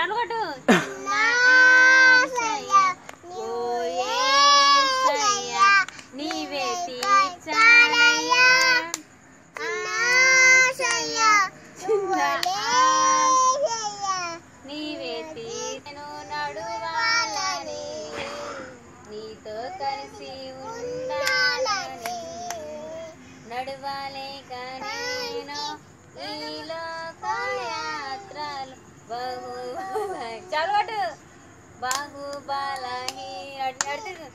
చప్పట్లు కొట్టు చిన్న ఆశయ ఓ యేసయ్య నీవే తీర్చాలయ్యా చిన్న ఆశయ నీవే తీర్చను నడువాలని నీతో కలిసి ఉండాలని నడవాలేక నేను ఈ లోకయాత్రలు బహు చదవటు బాహుబలహి నడుతు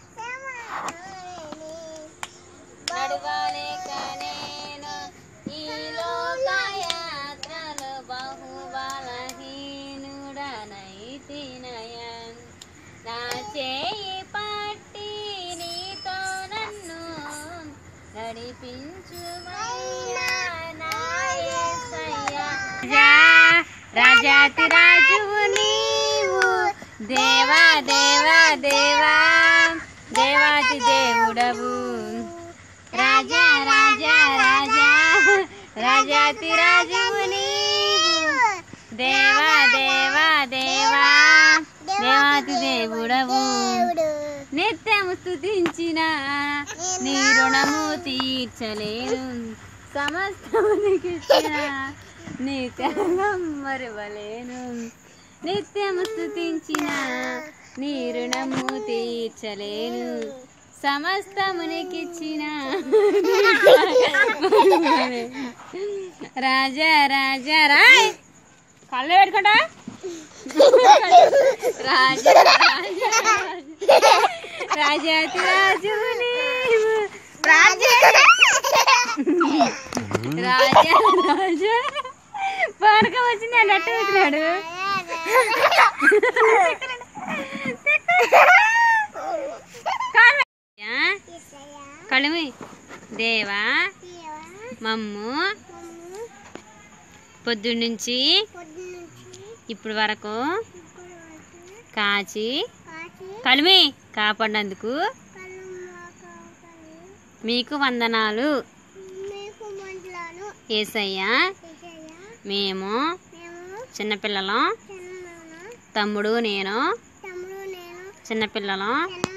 నడవాలేక నేను ఈ లోకయాత్రలు బహుబలహీనుడనైతినయన్ నా చేయి పట్టి నీతో నన్ను నడిపించువయ్యా నా యేసయ్యా. రాజా రాజాతి రాజువు నీవు దేవా దేవా దేవా దేవాతి దేవుడవు రాజా రాజా రాజా రాజాతి రాజువు నీవు దేవా దేవా దేవా దేవాతి దేవుడవు నిత్యము స్తుతించిన నీ రుణము తీర్చలేను సమస్తమునికిచ్చిన నీ త్యాగం మరువలేను నిత్యము స్తుతించిన నీ రుణము తీర్చలేను సమస్తమునికిచ్చిన నీ త్యాగం మరువలేను. రాజా రాజా రాయ్ కళ్ళు పెట్టుకుంటా రాజా రాజా రాజాతి రాజు నీవు రాజా రాజా రాజా పానక వచ్చింది అన్నట్టు వచ్చినాడు కళమి దేవా మమ్ము పొద్దున్నుంచి ఇప్పుడు వరకు కాచి కలిమి కాపాడినందుకు మీకు వందనాలు ఏసయ్యా మేము చిన్నపిల్లలం తమ్ముడు నేను చిన్నపిల్లలం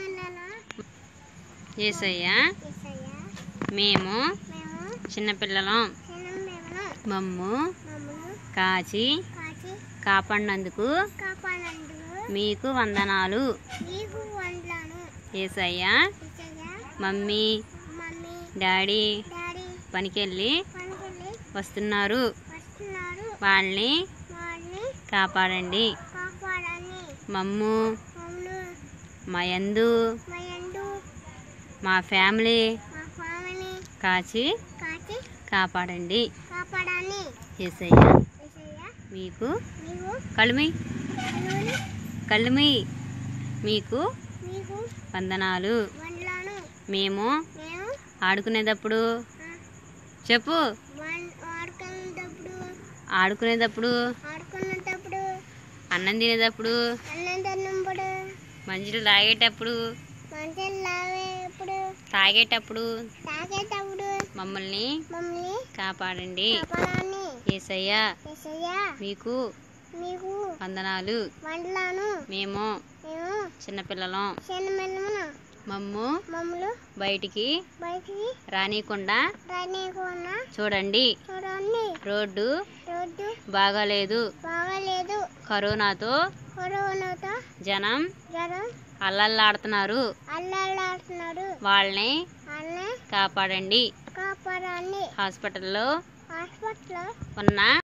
ఏసయ్యా మేము చిన్నపిల్లలం మమ్ము కాచి కాపాడినందుకు మీకు వందనాలు నీకు వండ్లను ఏసయ్యా ఇచ్చయ్యా మమ్మీ మమ్మీ డాడీ డాడీ పనికెళ్ళి పనుకెళ్ళి వస్తున్నారు వస్తున్నారు వాళ్ళని వాడిని కాపాడండి కాపాడని మమ్ము మమ్మల్ని మా యందు మా యందు మా ఫ్యామిలీ మా స్వామిని కాచి కాచి కాపాడండి కాపాడని ఏసయ్యా ఇచ్చయ్యా మీకు నీవు కళ్ళుమి పనులు కళ్ళుమి మీకు నీకు వందనాలు వండ్లను మేము మేము ఆడుకునేటప్పుడు చెప్పు వన్ ఆడుకునేటప్పుడు ఆడుకునేటప్పుడు ఆడుకునేటప్పుడు అన్నం తినేటప్పుడు అన్నం తిన్నప్పుడు మంచిలు తాగేటప్పుడు మంచిలు లాగేటప్పుడు తాగేటప్పుడు తాగేటప్పుడు మమ్మల్ని మమ్మల్ని కాపాడండి కాపాడని ఏసయ్యా ఎసయ్యా మీకు మీకు వందనాలు వండ్లను మేము మేము చిన్నపిల్లలం చిన్నమెల్లమున మమ్ము మమ్మల్ని బయటికి బయటికి రానియకుండా రానియకుండా చూడండి చూడండి రోడ్డు రోడ్డు బాగాలేదు బాగాలేదు కరోనాతో కరోనాతో జనం జ్వరం అల్లల్లాడుతున్నారు అల్లల్లాడుతున్నారు వాళ్ళని వాళ్ళని కాపాడండి కాపాడండి హాస్పిటల్లో హాస్పిటల్లో ఉన్న